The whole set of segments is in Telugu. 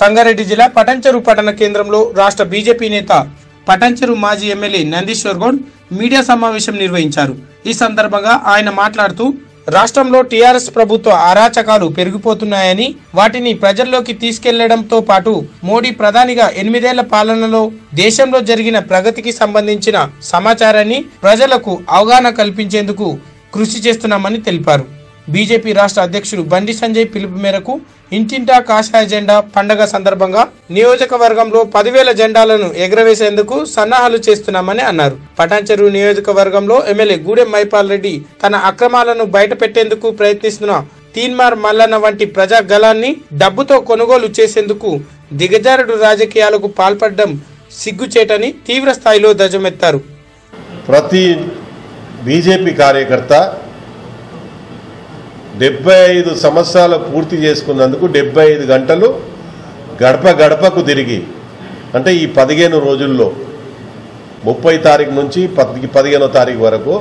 సంగారెడ్డి జిల్లా పటంచెరు పట్టణ కేంద్రంలో రాష్ట్ర బీజేపీ నేత పటంచెరు మాజీ ఎమ్మెల్యే నందీశ్వర్ గౌడ్ మీడియా సమావేశం నిర్వహించారు ఈ సందర్భంగా ఆయన మాట్లాడుతూ రాష్ట్రంలో టీఆర్ఎస్ ప్రభుత్వ అరాచకాలు పెరిగిపోతున్నాయని వాటిని ప్రజల్లోకి తీసుకెళ్లడంతో పాటు మోడీ ప్రధానిగా ఎనిమిదేళ్ల పాలనలో దేశంలో జరిగిన ప్రగతికి సంబంధించిన సమాచారాన్ని ప్రజలకు అవగాహన కల్పించేందుకు కృషి చేస్తున్నామని తెలిపారు బీజేపీ రాష్ట్ర అధ్యక్షుడు బండి సంజయ్ పిలుపు మేరకు ఇంటింటా కాషాయ జెండా పండగ సందర్భంగా నియోజకవర్గంలో పదివేల జెండాలను ఎగరవేసేందుకు సన్నాహాలు చేస్తున్నామని అన్నారు పటాన్చెరు నియోజకవర్గంలో ఎమ్మెల్యే గూడెం మైపాల్ రెడ్డి తన అక్రమాలను బయటపెట్టేందుకు ప్రయత్నిస్తున్న తీన్మార్ మల్లన్న వంటి ప్రజా గలాన్ని డబ్బుతో కొనుగోలు చేసేందుకు దిగజారుడు రాజకీయాలకు పాల్పడడం సిగ్గుచేటని తీవ్ర స్థాయిలో ధ్వజమెత్తారు ప్రతి బీజేపీ కార్యకర్త డెబ్బై ఐదు సంవత్సరాలు పూర్తి చేసుకున్నందుకు డెబ్బై ఐదు గంటలు గడప గడపకు తిరిగి అంటే ఈ పదిహేను రోజుల్లో ముప్పై తారీఖు నుంచి పది పదిహేనో తారీఖు వరకు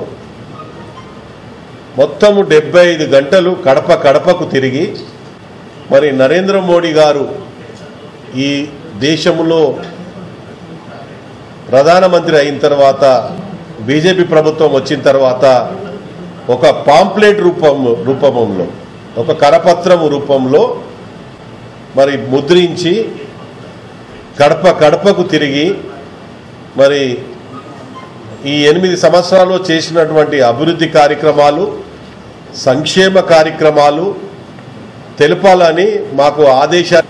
మొత్తము డెబ్బై ఐదు గంటలు కడప కడపకు తిరిగి మరి నరేంద్ర మోడీ గారు ఈ దేశంలో ప్రధానమంత్రి అయిన తర్వాత బీజేపీ ప్రభుత్వం వచ్చిన తర్వాత ఒక పాంప్లెట్ రూపం రూపంలో ఒక కరపత్రం రూపంలో మరి ముద్రించి కడప కడపకు తిరిగి మరి ఈ ఎనిమిది సంవత్సరాల్లో చేసినటువంటి అభివృద్ధి కార్యక్రమాలు సంక్షేమ కార్యక్రమాలు తెలపాలని మాకు ఆదేశాలు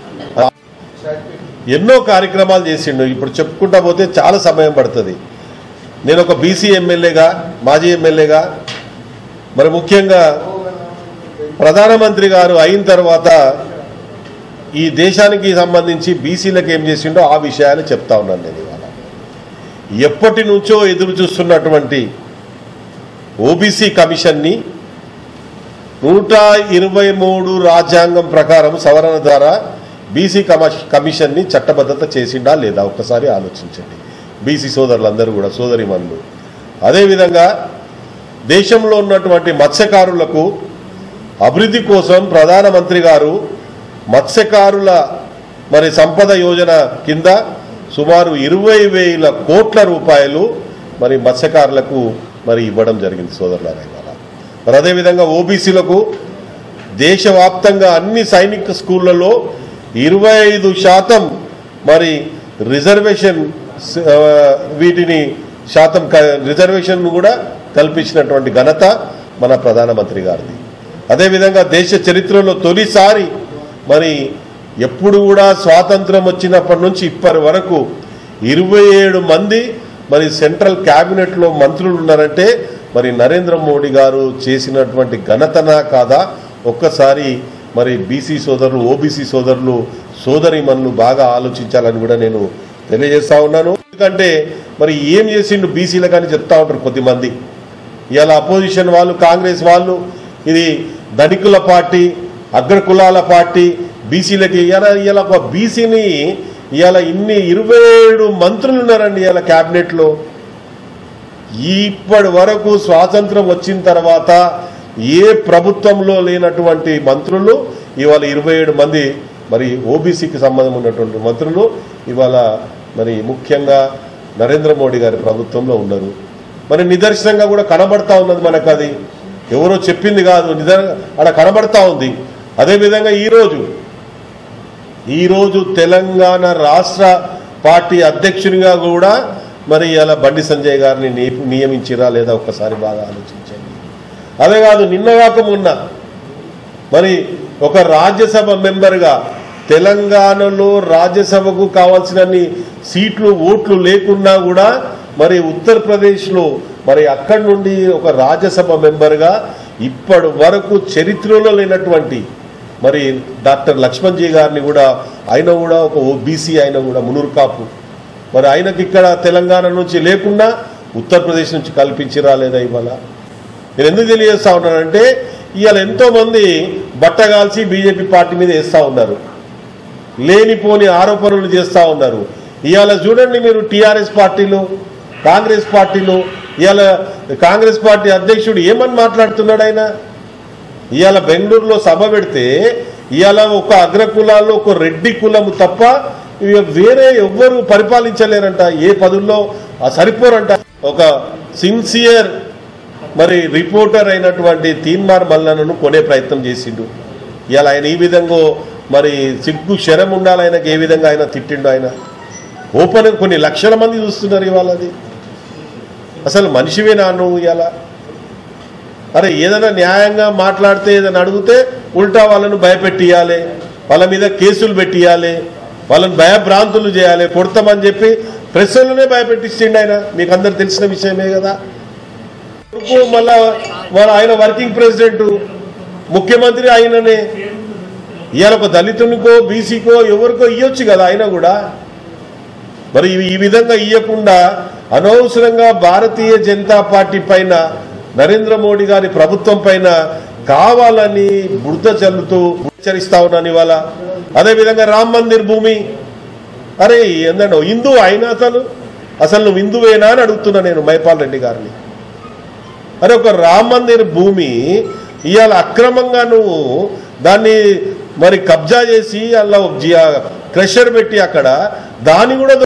ఎన్నో కార్యక్రమాలు చేసిండు ఇప్పుడు చెప్పుకుంటా పోతే చాలా సమయం పడుతుంది నేను ఒక బీసీ ఎమ్మెల్యేగా మాజీ ఎమ్మెల్యేగా మరి ముఖ్యంగా ప్రధానమంత్రి గారు అయిన తర్వాత ఈ దేశానికి సంబంధించి బీసీలకు ఏం చేసిండో ఆ విషయాలు చెప్తా ఉన్నాను నేను ఇవాళ ఎప్పటి నుంచో ఎదురు చూస్తున్నటువంటి ఓబీసీ కమిషన్ని నూట ఇరవై మూడు రాజ్యాంగం ప్రకారం సవరణ ద్వారా బీసీ కమ- కమిషన్ని చట్టబద్ధత చేసిండా లేదా ఒక్కసారి ఆలోచించండి బీసీ సోదరులందరూ కూడా సోదరిమణులు అదేవిధంగా దేశంలో ఉన్నటువంటి మత్స్యకారులకు అభివృద్ధి కోసం ప్రధానమంత్రి గారు మత్స్యకారుల మరి సంపద యోజన కింద సుమారు ఇరవై వేల కోట్ల రూపాయలు మరి మత్స్యకారులకు మరి ఇవ్వడం జరిగింది సోదరులారా ఇవాళ మరి అదేవిధంగా ఓబీసీలకు దేశవ్యాప్తంగా అన్ని సైనిక స్కూళ్ళలో ఇరవై ఐదు శాతం మరి రిజర్వేషన్ స- ఆ, వీటిని శాతం క- రిజర్వేషన్ కూడా కల్పించినటువంటి ఘనత మన ప్రధానమంత్రి గారిది అదేవిధంగా దేశ చరిత్రలో తొలిసారి మరి ఎప్పుడు కూడా స్వాతంత్రం వచ్చినప్పటి నుంచి ఇప్పటి వరకు ఇరవై ఏడు మంది మరి సెంట్రల్ క్యాబినెట్లో మంత్రులు ఉన్నారంటే మరి నరేంద్ర మోడీ గారు చేసినటువంటి ఘనతనా కాదా ఒక్కసారి మరి బీసీ సోదరులు ఓబీసీ సోదరులు సోదరిమన్లు బాగా ఆలోచించాలని కూడా నేను తెలియజేస్తా ఉన్నాను ఎందుకంటే మరి ఏం చేసిండు బీసీలు కానీ చెప్తా ఉంటారు కొద్దిమంది ఇవాళ అపోజిషన్ వాళ్ళు కాంగ్రెస్ వాళ్ళు ఇది ధనికుల పార్టీ అగ్రకులాల పార్టీ బీసీలకి ఇవాళ ఇవాళ ఒక బీసీని ఇవాళ ఇన్ని ఇరవై ఏడు మంత్రులు ఉన్నారండి ఇవాళ క్యాబినెట్లో ఇప్పటి వరకు స్వాతంత్రం వచ్చిన తర్వాత ఏ ప్రభుత్వంలో లేనటువంటి మంత్రులు ఇవాళ ఇరవై ఏడు మంది మరి ఓబీసీకి సంబంధం ఉన్నటువంటి మంత్రులు ఇవాళ మరి ముఖ్యంగా నరేంద్ర మోడీ గారి ప్రభుత్వంలో ఉన్నారు మరి నిదర్శనంగా కూడా కనబడతా ఉన్నది మనకు అది ఎవరో చెప్పింది కాదు నిదర్ అక్కడ కనబడతా ఉంది అదేవిధంగా ఈరోజు ఈరోజు తెలంగాణ రాష్ట్ర పార్టీ అధ్యక్షునిగా కూడా మరి ఇలా బండి సంజయ్ గారిని నీ- నియమించిరా లేదా ఒక్కసారి బాగా ఆలోచించండి అదే కాదు నిన్న కాక మొన్న మరి ఒక రాజ్యసభ మెంబర్గా తెలంగాణలో రాజ్యసభకు కావాల్సినన్ని సీట్లు ఓట్లు లేకున్నా కూడా మరి ఉత్తరప్రదేశ్లో మరి అక్కడి నుండి ఒక రాజ్యసభ మెంబర్గా ఇప్పటి వరకు చరిత్రలో లేనటువంటి మరి డాక్టర్ లక్ష్మణ్జీ గారిని కూడా ఆయన కూడా ఒక ఓబీసీ ఆయన కూడా మునూరు కాపు మరి ఆయనకి ఇక్కడ తెలంగాణ నుంచి లేకుండా ఉత్తరప్రదేశ్ నుంచి కల్పించిరా లేదా ఇవాళ నేను ఎందుకు తెలియజేస్తా ఉన్నానంటే ఇవాళ ఎంతో మంది బట్టగాల్చి బీజేపీ పార్టీ మీద వేస్తా ఉన్నారు లేనిపోని ఆరోపణలు చేస్తా ఉన్నారు ఇవాళ చూడండి మీరు టీఆర్ఎస్ పార్టీలు కాంగ్రెస్ పార్టీలు ఇవాళ కాంగ్రెస్ పార్టీ అధ్యక్షుడు ఏమని మాట్లాడుతున్నాడు ఆయన ఇవాళ బెంగళూరులో సభ పెడితే ఇవాళ ఒక అగ్రకులాల్లో ఒక రెడ్డి కులము తప్ప ఇక వేరే ఎవ్వరు పరిపాలించలేరంట ఏ పదుల్లో ఆ సరిపోరంట ఒక సిన్సియర్ మరి రిపోర్టర్ అయినటువంటి తీన్మార్ మల్లనను కొనే ప్రయత్నం చేసిండు ఇవాళ ఆయన ఈ విధంగా మరి సిగ్గు శరం ఉండాలి ఆయనకి ఏ విధంగా ఆయన తిట్టిండు ఆయన ఓపెన్ కొన్ని లక్షల మంది చూస్తున్నారు ఇవాళ అది అసలు మనిషివేనా నువ్వు ఇవాళ అరే ఏదైనా న్యాయంగా మాట్లాడితే ఏదైనా అడిగితే ఉల్టా వాళ్ళను భయపెట్టియాలి వాళ్ళ మీద కేసులు పెట్టియాలి వాళ్ళని భయభ్రాంతులు చేయాలి కొడతామని చెప్పి ప్రెస్లోనే భయపెట్టించిండు ఆయన మీకు అందరు తెలిసిన విషయమే కదా కొడుకు మళ్ళా వాళ్ళ ఆయన వర్కింగ్ ప్రెసిడెంట్ ముఖ్యమంత్రి ఆయననే ఇవాళ ఒక దళితునికో బీసీకో ఎవరికో ఇవ్వచ్చు కదా ఆయన కూడా మరి ఇవి ఈ విధంగా ఇవ్వకుండా అనవసరంగా భారతీయ జనతా పార్టీ పైన నరేంద్ర మోడీ గారి ప్రభుత్వం పైన కావాలని బురద చల్లుతూ హెచ్చరిస్తా ఉన్నాను ఇవాళ అదేవిధంగా రామ్ మందిర్ భూమి అరే ఏందండి హిందూ అయినా అసలు అసలు నువ్వు హిందువేనా అని అడుగుతున్నా నేను మైపాల్ రెడ్డి గారిని అరే ఒక రామ్ మందిర్ భూమి ఇవాళ అక్రమంగా నువ్వు దాన్ని మరి కబ్జా చేసి అలా క్రెషర్ పెట్టి అక్కడ దాన్ని కూడా